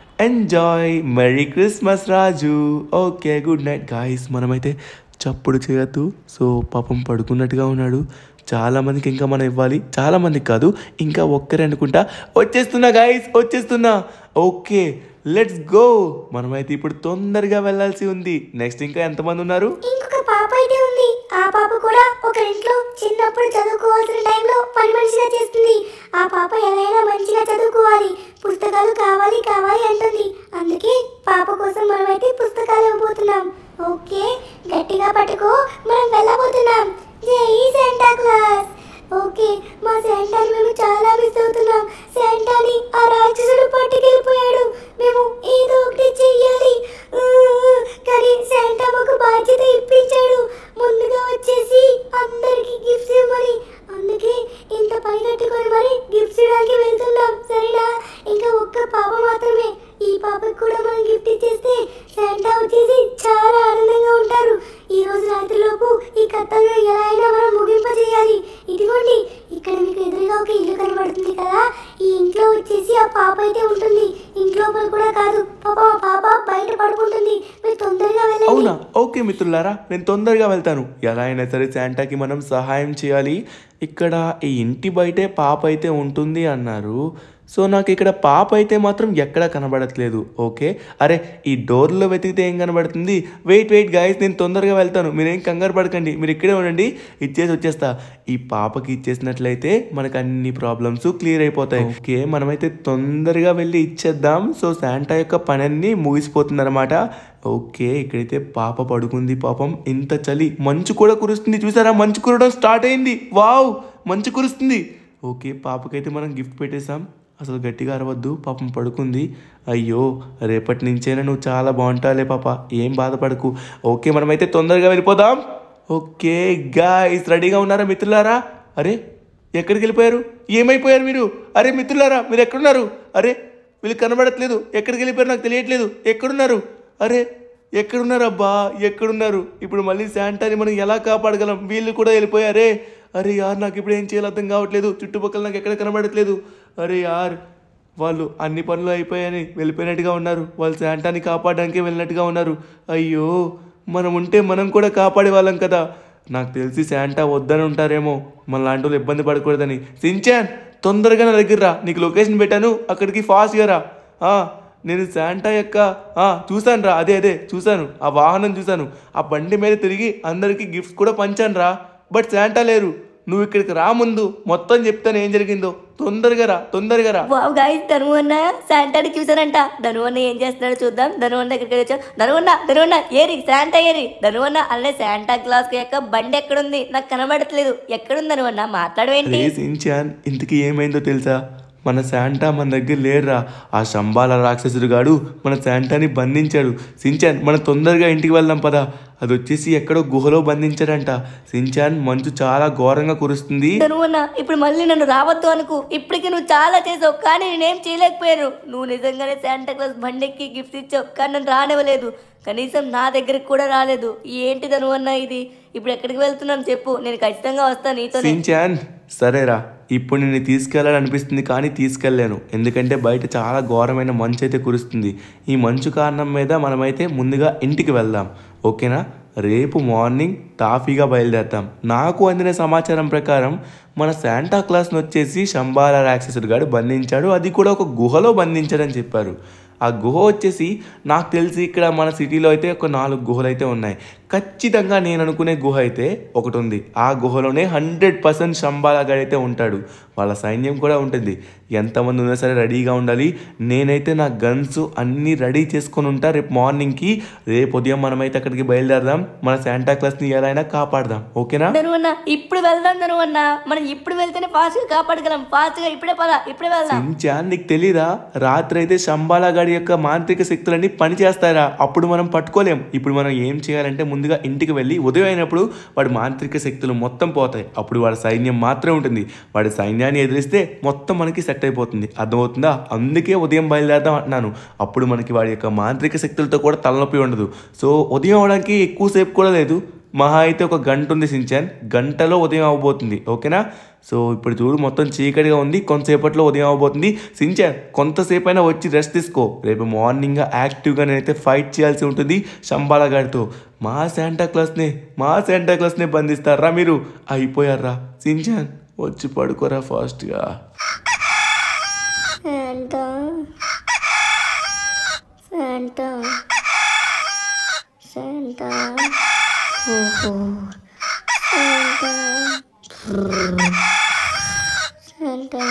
enjoy merry Christmas Raju okay good night guys మనమైతే చప్పుడు చేయొద్దు సో పాపం పడుకున్నట్టుగా ఉన్నాడు చాలా మందికి ఇంకా మనం ఇవ్వాలి చాలా మందికి కాదు ఇంకా ఒక్కరే అనుకుంటా వచ్చేస్తున్నా గాయస్ వచ్చేస్తున్నా ఓకే లెట్స్ గో మనమైతే ఇప్పుడు తొందరగా వెళ్ళాల్సి ఉంది నెక్స్ట్ ఇంకా ఎంతమంది ఉన్నారు ఇంకొక పాప అయితే ఉంది ఆ పాప కూడా ఒక ఇంట్లో చిన్నప్పుడు చదువుకోవాల్సిన టైంలో పని మనిషిగా చేస్తుంది ఆ పాప ఎలాగైనా మంచిగా చదువుకోవాలి పుస్తకాలు కావాలి కావాలి అంటుంది అందుకే పాప కోసం మనమైతే పుస్తకాలు ఇవ్వబోతున్నాం ఓకే గట్టిగా పట్టుకో మనం వెళ్ళబోతున్నాం జై శాంటా క్లాస్ ఓకే మా శాంటాని మేము చాలా మిస్ అవుతున్నాం శాంటాని ఆ రాక్షసుడు పట్టుకెళ్ళిపోయాడు మేము ఏదో ఒకటి చెయ్యాలి ఊ, ఊ, కానీ శాంటా మాకు బాధ్యత ఇప్పించాడు ముందుగా వచ్చేసి అందరికి గిఫ్ట్స్ ఇవ్వమని అందుకే ఇంత పని కట్టుకొని మరి గిఫ్ట్స్ ఇవ్వడానికి వెళ్తున్నాం సరేనా ఇంకా ఒక్క పాప మాత్రమే ఈ పాపకి కూడా మనం గిఫ్ట్ ఇచ్చేస్తే శాంటా వచ్చేసి చాలా ఆనందంగా ఉంటారు ఈ రోజు రాత్రిలోపు ఈ కర్తవ్యం ఎలా అయినా మనం ముగింపజేయాలి ఇదిగోండి ఇక్కడ మీకు ఎదురుగా ఒక ఇల్లు కనబడుతుంది కదా ఈ ఇంట్లో వచ్చేసి ఆ పాప అయితే ఉంటుంది ఇంట్లోపల కూడా కాదు పాప ఆ పాప బయట పడుకుంటుంది మీరు తొందరగా వెళ్ళండి అవునా ఓకే మిత్రులారా నేను తొందరగా వెళ్తాను ఎలా అయినా సరే శాంటాకి మనం సహాయం చేయాలి ఇక్కడ ఈ ఇంటి బయటే పాప అయితే ఉంటుంది అన్నారు సో నాకు ఇక్కడ పాప అయితే మాత్రం ఎక్కడా కనబడట్లేదు ఓకే అరే ఈ డోర్లో వెతికితే ఏం కనబడుతుంది వెయిట్ వెయిట్ గాయస్ నేను తొందరగా వెళ్తాను మీరేం కంగారు పడకండి మీరు ఇక్కడే ఉండండి ఇచ్చేసి వచ్చేస్తా ఈ పాపకి ఇచ్చేసినట్లయితే మనకు అన్ని ప్రాబ్లమ్స్ క్లియర్ అయిపోతాయి ఓకే మనమైతే తొందరగా వెళ్ళి ఇచ్చేద్దాం సో శాంటా యొక్క పని అన్ని ముగిసిపోతుంది అనమాట ఓకే ఇక్కడైతే పాప పడుకుంది పాపం ఇంత చలి మంచు కూడా కురుస్తుంది చూసారా మంచు కురవడం స్టార్ట్ అయింది వావ్ మంచు కురుస్తుంది ఓకే పాపకైతే మనం గిఫ్ట్ పెట్టేశాం అసలు గట్టిగా అరవద్దు పాపం పడుకుంది అయ్యో రేపటి నుంచైనా నువ్వు చాలా బాగుంటావులే పాప ఏం బాధపడకు ఓకే మనమైతే తొందరగా వెళ్ళిపోదాం ఓకే గాయస్ రెడీగా ఉన్నారా మిత్రులారా అరే ఎక్కడికి వెళ్ళిపోయారు ఏమైపోయారు మీరు అరే మిత్రులారా మీరు ఎక్కడున్నారు అరే వీళ్ళు కనబడట్లేదు ఎక్కడికి వెళ్ళిపోయారు నాకు తెలియట్లేదు ఎక్కడున్నారు అరే ఎక్కడున్నారు అబ్బా ఎక్కడున్నారు ఇప్పుడు మళ్ళీ శాంటాని మనం ఎలా కాపాడగలం వీళ్ళు కూడా వెళ్ళిపోయారే అరే యార్ నాకు ఇప్పుడు ఏం చేయాలో అర్థం కావట్లేదు చుట్టుపక్కల నాకు ఎక్కడ కనబడట్లేదు అరే యార్ వాళ్ళు అన్ని పనులు అయిపోయాయని వెళ్ళిపోయినట్టుగా ఉన్నారు వాళ్ళు శాంటాని కాపాడడానికే వెళ్ళినట్టుగా ఉన్నారు అయ్యో మనం ఉంటే మనం కూడా కాపాడే వాళ్ళం కదా నాకు తెలిసి శాంటా వద్దని ఉంటారేమో మన లాంటి వాళ్ళు ఇబ్బంది పడకూడదని సించాన్ తొందరగా నా దగ్గర రా నీకు లొకేషన్ పెట్టాను అక్కడికి ఫాస్ట్గా రా ఆ, నేను శాంటా యొక్క ఆ, చూశాను రా అదే అదే చూశాను ఆ వాహనం చూశాను ఆ బండి మీద తిరిగి అందరికీ గిఫ్ట్స్ కూడా పంచాను రా బట్ శాంటా లేరు నువ్వు ఇక్కడికి రా ముందు మొత్తం చెప్తాను ఏం జరిగిందో తొందరగా రా తొందరగా రా వావ్ గాయస్ ధను అన్న శాంటాని చూసారంట ధను అన్న ఏం చేస్తున్నాడో చూద్దాం ధను అన్న ఇక్కడికి వచ్చాం ధను అన్న ధను అన్న ఏరి శాంటా ఏరి ధను అన్న అల్లే శాంటా క్లాస్ యొక్క బండి ఎక్కడుంది నాకు కనబడట్లేదు ఎక్కడుంది ధను అన్న మాట్లాడవేంటి రే సించాన్ ఇంతకీ ఏమైందో తెలుసా మన శాంటా మన దగ్గర లేడురా ఆ శంబాల రాక్షసుడు గాడు మన శాంటాని బంధించాడు సించాన్ మనం తొందరగా ఇంటికి వెళ్దాం పదా అది వచ్చేసి ఎక్కడో గుహలో బంధించాడంట సించాన్ మంచు చాలా ఘోరంగా కురుస్తుంది ధను అన్న ఇప్పుడు మళ్ళీ నన్ను రావద్దు అనుకు ఇప్పటికి నువ్వు చాలా చేసావు కానీ నేనేం చేయలేకపోయాను నువ్వు నిజంగానే శాంటా క్లాస్ బండికి గిఫ్ట్స్ ఇచ్చావు కానీ నన్ను రానివ్వలేదు కనీసం నా దగ్గరికి కూడా రాలేదు ఏంటి ధను అన్న ఇది ఇప్పుడు ఎక్కడికి వెళ్తున్నాను చెప్పు నేను ఖచ్చితంగా వస్తాను నీతోనే సించాన్ సరేరా ఇప్పుడు నిన్ను తీసుకెళ్ళాలనిపిస్తుంది కానీ తీసుకెళ్ళలేను ఎందుకంటే బయట చాలా ఘోరమైన మంచు అయితే కురుస్తుంది ఈ మంచు కారణం మీద మనమైతే ముందుగా ఇంటికి వెళ్దాం ఓకేనా రేపు మార్నింగ్ టాఫీగా బయలుదేరుతాం నాకు అందిన సమాచారం ప్రకారం మన శాంటా క్లాస్ని వచ్చేసి శంబాల రాక్షసుడు గాడు బంధించాడు అది కూడా ఒక గుహలో బంధించాడని చెప్పారు ఆ గుహ వచ్చేసి నాకు తెలిసి ఇక్కడ మన సిటీలో అయితే ఒక నాలుగు గుహలు అయితే ఉన్నాయి ఖచ్చితంగా నేను అనుకునే గుహ అయితే ఒకటి ఉంది ఆ గుహలోనే హండ్రెడ్ పర్సెంట్ శంబాలగాడు అయితే ఉంటాడు వాళ్ళ సైన్యం కూడా ఉంటుంది ఎంతమంది ఉన్నా సరే రెడీగా ఉండాలి నేనైతే నా గన్స్ అన్నీ రెడీ చేసుకొని ఉంటా రేపు మార్నింగ్కి రేపు ఉదయం మనమైతే అక్కడికి బయలుదేరదాం మన శాంటా క్లాస్ని ఎలా అయినా కాపాడదాం ఓకేనా ధను అన్న ఇప్పుడు వెళ్దాం ధను అన్న మనం ఇప్పుడు వెళ్తేనే ఫాస్ట్ గా కాపాడగలం ఫాస్ట్ గా ఇప్పుడే పద ఇప్పుడే వెళ్దాం సించాన్ నీకు తెలీదా రాత్రి అయితే శంబాలా గాడి యొక్క మాంత్రిక శక్తులన్నీ పని చేస్తారా అప్పుడు మనం పట్టుకోలేం ఇప్పుడు మనం ఏం చేయాలంటే ముందుగా ఇంటికి వెళ్ళి ఉదయం అయినప్పుడు వాడి మాంత్రిక శక్తులు మొత్తం పోతాయి అప్పుడు వాడి సైన్యం మాత్రమే ఉంటుంది వాడి సైన్యాన్ని ఎదిరిస్తే మొత్తం మనకి సెట్ అయిపోతుంది అర్థమవుతుందా అందుకే ఉదయం బయలుదేరదాం అంటున్నాను అప్పుడు మనకి వాడి యొక్క మాంత్రిక శక్తులతో కూడా తలనొప్పి ఉండదు సో ఉదయం అవడానికి ఎక్కువసేపు కూడా లేదు మహా అయితే ఒక గంట ఉంది సించాన్ గంటలో ఉదయం అవబోతుంది ఓకేనా సో ఇప్పుడు చూడు మొత్తం చీకటిగా ఉంది కొంతసేపట్లో ఉదయం అవబోతుంది సించాన్ కొంతసేపు అయినా వచ్చి రెస్ట్ తీసుకో రేపు మార్నింగ్ యాక్టివ్గా నేనైతే ఫైట్ చేయాల్సి ఉంటుంది శంబాల గారితో మా శాంటా క్లాస్నే మా శాంటా క్లాస్నే బంధిస్తారా మీరు అయిపోయారా సించాన్ వచ్చి పడుకోరా ఫాస్ట్గా శాంటా శాంటా శాంటా ఓహో శాంటా శాంటా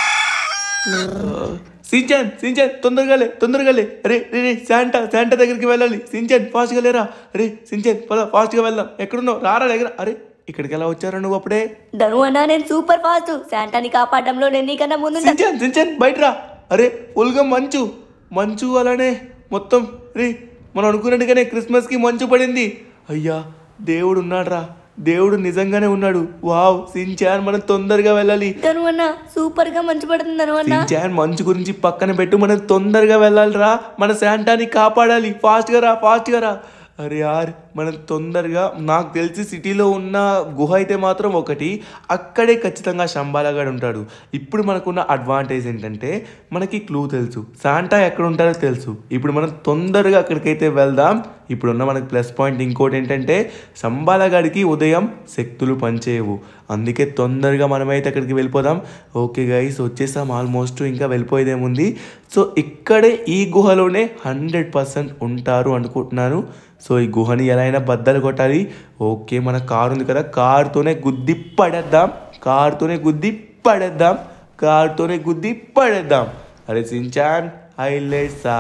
సించాన్ సించాన్ తొందరగా లే తొందరగా లే అరే రే రే శాంటా శాంటా దగ్గరికి వెళ్ళాలి సించాన్ ఫాస్ట్గా లేరా అరే సించాన్ పద ఫాస్ట్గా వెళ్దాం ఎక్కడున్నావు రారా దగ్గర అరే ఇక్కడికి ఎలా వచ్చారా నువ్వు అప్పుడే ధను అన్న నేను సూపర్ ఫాస్ట్ శాంటాని కాపాడడంలో నేను నీకన్నా ముందు సించాన్ సించాన్ బయట రా అరే ఫుల్గా మంచు మంచు అలానే మొత్తం రే మనం అనుకున్నట్టుగానే క్రిస్మస్కి మంచు పడింది అయ్యా దేవుడు ఉన్నాడురా దేవుడు నిజంగానే ఉన్నాడు వావ్ సించాన్ మనం తొందరగా వెళ్ళాలి ధను అన్న సూపర్ గా మంచి పడుతుంది ధను అన్న సించాన్ మంచు గురించి పక్కన పెట్టు మనం తొందరగా వెళ్ళాలి రా మన శాంటాని కాపాడాలి ఫాస్ట్గా రా ఫాస్ట్గా రా అరే యార్ మనం తొందరగా నాకు తెలిసి సిటీలో ఉన్న గుహ అయితే మాత్రం ఒకటి అక్కడే ఖచ్చితంగా శంబాలగాడు ఉంటాడు ఇప్పుడు మనకున్న అడ్వాంటేజ్ ఏంటంటే మనకి క్లూ తెలుసు శాంటా ఎక్కడ ఉంటారో తెలుసు ఇప్పుడు మనం తొందరగా అక్కడికైతే వెళ్దాం ఇప్పుడున్న మనకి ప్లస్ పాయింట్ ఇంకోటి ఏంటంటే సంబాలగాడికి ఉదయం శక్తులు పనిచేయవు అందుకే తొందరగా మనమైతే అక్కడికి వెళ్ళిపోదాం ఓకే గైస్ వచ్చేసాం ఆల్మోస్ట్ ఇంకా వెళ్ళిపోయేదేముంది సో ఇక్కడే ఈ గుహలోనే హండ్రెడ్ పర్సెంట్ ఉంటారు అనుకుంటున్నాను సో ఈ గుహని ఎలా అయినా బద్దలు కొట్టాలి ఓకే మన కారు ఉంది కదా కారుతోనే గుద్ది పడేద్దాం కారుతోనే గుద్ది పడేద్దాం కారుతోనే గుద్ది పడేద్దాం అరే సించాన్ హైలైట్సా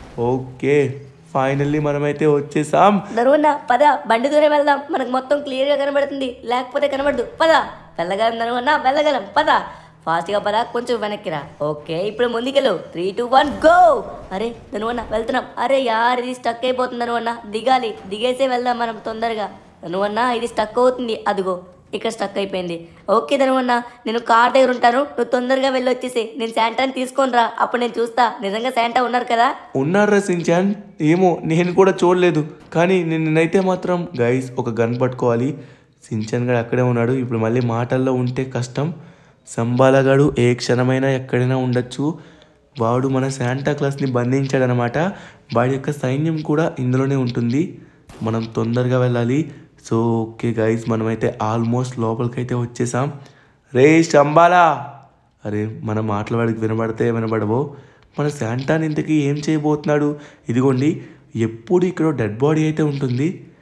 ఓకే ఫైనల్లీ మనమైతే వచ్చేసాం ధను అన్న పద బండితోనే వెళ్దాం మనకు మొత్తం క్లియర్ గా కనబడుతుంది లేకపోతే కనబడదు పద వెళ్ళగలం ధను అన్న వెళ్ళగలం పద ఫాస్ట్ గా పద కొంచెం వెనక్కిరా ఓకే ఇప్పుడు ముందుకెళ్ళు త్రీ టూ వన్ గో అరే ధను అన్న వెళ్తున్నాం అరే యార్ ఇది స్టక్ అయిపోతుంది ధను అన్న దిగాలి దిగేసే వెళ్దాం మనం తొందరగా ధను అన్న ఇది స్టక్ అవుతుంది అదిగో ఇక్కడ స్టక్ అయిపోయింది ఓకే ధను అన్న నేను కార్ దగ్గర ఉంటాను నువ్వు తొందరగా వెళ్ళి వచ్చేసి నేను శాంటాని తీసుకొని రా అప్పుడు నేను చూస్తా నిజంగా శాంటా ఉన్నారు కదా ఉన్నారా సించాన్ ఏమో నేను కూడా చూడలేదు కానీ నిన్నైతే మాత్రం గైస్ ఒక గన్ పట్టుకోవాలి సించాన్ గడు అక్కడే ఉన్నాడు ఇప్పుడు మళ్ళీ మాటల్లో ఉంటే కష్టం సంబాలగాడు ఏ క్షణమైనా ఎక్కడైనా ఉండొచ్చు వాడు మన శాంటా క్లాస్ని బంధించాడనమాట వాడి యొక్క సైన్యం కూడా ఇందులోనే ఉంటుంది మనం తొందరగా వెళ్ళాలి సో ఓకే గైస్ మనమైతే ఆల్మోస్ట్ లోపలికైతే వచ్చేసాం రే శంబాలా అరే మన మాటల వాడికి వినబడితే వినబడవో మన శాంటాన్ ఇంతకీ ఏం చేయబోతున్నాడు ఇదిగోండి ఎప్పుడు ఇక్కడ డెడ్ బాడీ అయితే ఉంటుంది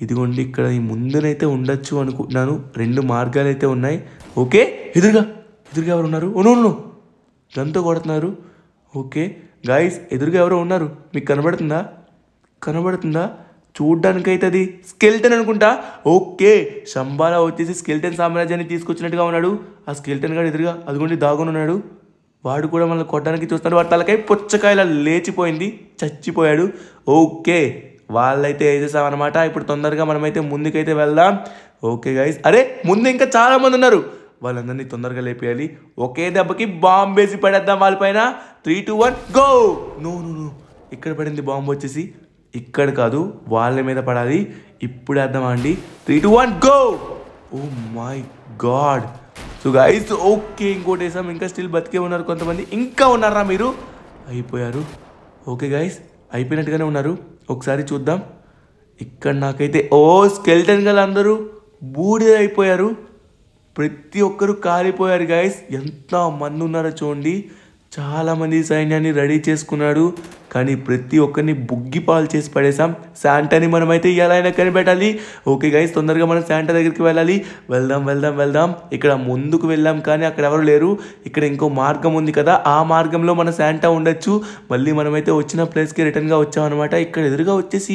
ఇదిగోండి ఇక్కడ ఈ ముందునైతే ఉండొచ్చు అనుకుంటున్నాను రెండు మార్గాలు అయితే ఉన్నాయి ఓకే ఎదురుగా ఎదురుగా ఎవరు ఉన్నారు ఓను గంతో కొడుతున్నారు ఓకే గాయస్ ఎదురుగా ఎవరో ఉన్నారు మీకు కనబడుతుందా కనబడుతుందా చూడ్డానికైతే అది స్కెల్టన్ అనుకుంటా ఓకే శంబాలా వచ్చేసి స్కెల్టన్ సామ్రాజ్యాన్ని తీసుకొచ్చినట్టుగా ఉన్నాడు ఆ స్కెల్టన్ గాడు ఎదురుగా అదిగోండి దాగుని ఉన్నాడు వాడు కూడా మనల్ని కొట్టడానికి చూస్తున్నాడు వాడి తలకై పుచ్చకాయలా లేచిపోయింది చచ్చిపోయాడు ఓకే వాళ్ళైతే వేసేసామన్నమాట ఇప్పుడు తొందరగా మనమైతే ముందుకైతే వెళ్దాం ఓకే గైస్ అరే ముందు ఇంకా చాలా మంది ఉన్నారు వాళ్ళందరినీ తొందరగా లేపేయాలి ఒకే దెబ్బకి బాంబు వేసి పడేద్దాం వాళ్ళపైన three two one go no no no ఇక్కడ పడింది బాంబు వచ్చేసి ఇక్కడ కాదు వాళ్ళ మీద పడాలి ఇప్పుడు వేద్దామా అండి three two one go oh my God so guys okay ఇంకోటి వేసాం ఇంకా స్టిల్ బతికే ఉన్నారు కొంతమంది ఇంకా ఉన్నారా మీరు అయిపోయారు ఓకే గైస్ అయిపోయినట్టుగానే ఉన్నారు ఒకసారి చూద్దాం ఇక్కడ నాకైతే ఓ స్కెల్టన్ గల అందరూ బూడిద అయిపోయారు ప్రతి ఒక్కరు కాలిపోయారు గైస్ ఎంత మంది ఉన్నారో చూడండి చాలా మంది సైన్యాన్ని రెడీ చేసుకున్నాడు కానీ ప్రతి ఒక్కరిని బుగ్గి పాలు చేసి పడేసాం శాంటాని మనమైతే ఎలా అయినా కనిపెట్టాలి ఓకే గైస్ తొందరగా మనం శాంటా దగ్గరికి వెళ్ళాలి వెళ్దాం వెళ్దాం వెళ్దాం ఇక్కడ ముందుకు వెళ్ళాం కానీ అక్కడ ఎవరు లేరు ఇక్కడ ఇంకో మార్గం ఉంది కదా ఆ మార్గంలో మన శాంటా ఉండొచ్చు మళ్ళీ మనమైతే వచ్చిన ప్లేస్కి రిటర్న్గా వచ్చామన్నమాట ఇక్కడ ఎదురుగా వచ్చేసి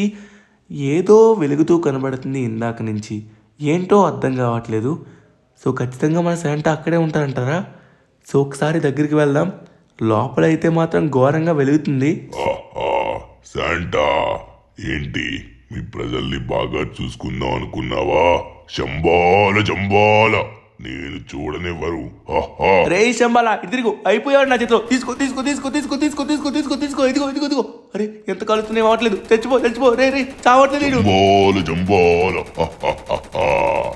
ఏదో వెలుగుతూ కనబడుతుంది ఇందాక నుంచి ఏంటో అర్థం కావట్లేదు సో ఖచ్చితంగా మన శాంటా అక్కడే ఉంటారంటారా సో ఒకసారి దగ్గరికి వెళ్దాం లోపల అయితే మాత్రం ఘోరంగా వెలుగుతుంది ఆహా, శాంటా ఏంటి మీ ప్రజల్ని బాగా చూసుకుందాం అనుకున్నావా శంబాల జంబాల నేను చూడనివ్వరు ఆహా. రే శంబాల ఇటు తిరుగు అయిపోయాడు నా చేతిలో తీసుకో తీసుకో తీసుకో తీసుకో తీసుకో తీసుకో తీసుకో తీసుకో ఇదిగో ఇదిగో ఇదిగో అరే ఎంత కలుస్తున్నాయి అవ్వట్లేదు తెచ్చిపో తెచ్చిపో రే రే చావట్లేదు వీడు. జంబాల జంబాల ఆహాహాహా.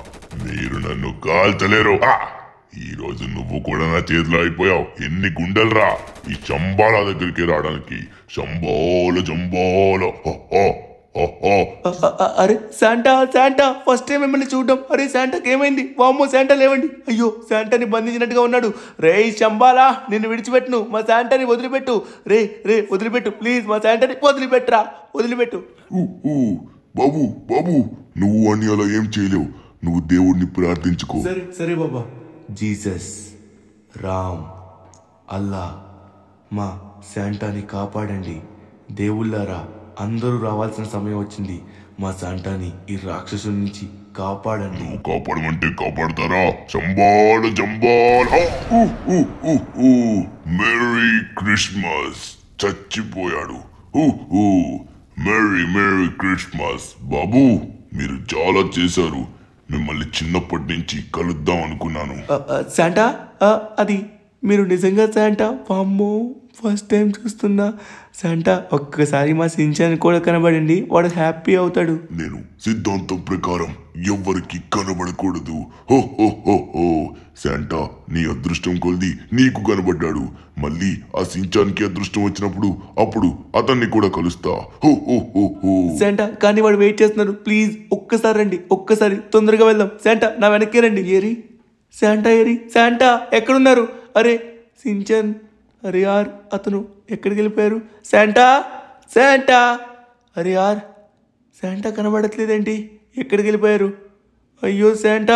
మీరు నన్ను కాల్చలేరు ఆ! ఈ రోజు నువ్వు కూడా నా చేతిలో అయిపోయావు ఎన్ని గుండెలరా ఈ శంబాల దగ్గరికి రావడానికి శంబాల జంబాల ఆహా, ఆహా. అ- అ- అ- అరే శాంటా శాంటా ఫస్ట్ టైం మిమ్మల్ని చూడడం అరే శాంటాకి ఏమైంది వామ్మో శాంటా లేవండి అయ్యో శాంటాని బంధించినట్టుగా ఉన్నాడు రే శంబాలా నిన్ను విడిచిపెట్టును మా శాంటాని వదిలిపెట్టు రే రే వదిలిపెట్టు ప్లీజ్ మా శాంటాని వదిలిపెట్టురా వదిలిపెట్టు ఊ, ఊ. బాబు బాబు నువ్వు అని అలా ఏం చేయలేవు నువ్వు దేవుణ్ణి ప్రార్థించుకో సరే సరే బాబా జీసస్ రామ్ అల్లా మా శాంటాని కాపాడండి దేవుళ్ళారా అందరూ రావాల్సిన సమయం వచ్చింది మా శాంటాని ఈ రాక్షసుడి నుంచి కాపాడండి నువ్వు కాపాడమంటే కాపాడతారా చంబాల జంబాల ఊ, ఊ, ఊ, ఊ. మెరీ క్రిస్మస్ చచ్చిపోయాడు ఊ, ఊ. మెరీ మెరీ క్రిస్మస్ బాబు మీరు చాలా చేశారు మిమ్మల్ని చిన్నప్పటి నుంచి కలుద్దాం అనుకున్నాను ఆ, ఆ, శాంటా ఆ, అది మీరు నిజంగా శాంటా వామ్మో ఫస్ట్ టైం చూస్తున్నా శాంటా ఒక్కసారి మా సించాన్ కూడా కనబడండి వాడు హ్యాపీ అవుతాడు నేను సిద్ధాంతం ప్రకారం ఎవ్వరికి కనబడకూడదు హో హో హో హో శాంటా నీ అదృష్టం కొలిది నీకు కనబడ్డాడు మళ్ళీ ఆ సించానికి అదృష్టం వచ్చినప్పుడు అప్పుడు అతన్ని కూడా కలుస్తా హో హో హో హో శాంటా కానీ వాడు వెయిట్ చేస్తున్నాడు ప్లీజ్ ఒక్కసారి రండి ఒక్కసారి తొందరగా వెళ్దాం శాంటా నా వెనక్కి రండి ఏరి శాంటా ఏరి శాంటా ఎక్కడున్నారు అరే సించన్ అరే యార్ అతను ఎక్కడికి వెళ్ళిపోయారు శాంటా శాంటా అరే యార్ శాంటా కనబడట్లేదేంటి ఎక్కడికి వెళ్ళిపోయారు అయ్యో శాంటా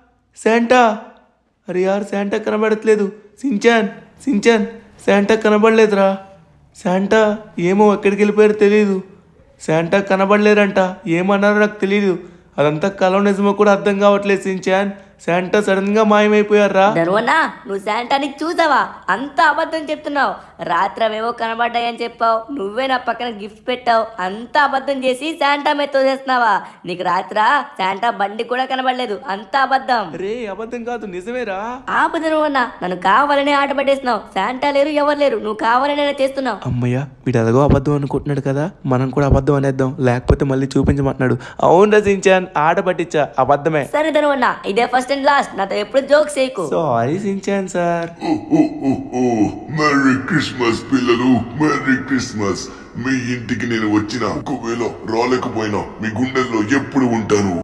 శాంటా అరే యార్ శాంటా కనబడట్లేదు సించాన్ సించాన్ శాంటా కనబడలేదురా శాంటా ఏమో ఎక్కడికి వెళ్ళిపోయారో తెలియదు శాంటా కనబడలేరంట ఏమన్నారో నాకు తెలియదు అదంతా కలం నిజమో కూడా అర్థం కావట్లేదు సించాన్ శాంటా సడన్ గా మాయమైపోయారా ధనువన్నా నువ్వు శాంటానికి చూసావా అంత అబద్ధం చెప్తున్నావు రాత్రమేవో కనబడ్డాయని చెప్పావు నువ్వే నా పక్కన గిఫ్ట్ పెట్టావు అంత అబద్ధం చేసి శాంటా మీద తోసేస్తున్నావా నీకు రాత్రా శాంటా బండి కూడా కనబడలేదు అంత అబద్ధం రే అబద్ధం కాదు నిజమేరా ఆపద నువ్వన్నా నన్ను కావాలనే ఆట పట్టేస్తున్నావు శాంటా లేరు ఎవరు లేరు నువ్వు కావాలనే ఇలా చేస్తున్నావు అమ్మయ్య వీడు ఎలాగో అబద్ధం అనుకుంటున్నాడు కదా మనం కూడా అబద్ధం అనేద్దాం లేకపోతే మళ్ళీ చూపించమంటున్నాడు అవును రచించాన్ ఆట పట్టించా అబద్ధమే సరే ధనువన్నా ఇదే ఫస్ట్ అండ్ లాస్ట్ నాతో ఎప్పుడు జోక్స్ చేయకు sorry Shinchan sir merry Christmas పిల్లలు మెరీ క్రిస్మస్ మీ ఇంటికి నేను వచ్చిన ఒకవేళ రాలేకపోయినా మీ గుండెల్లో ఎప్పుడు ఉంటాను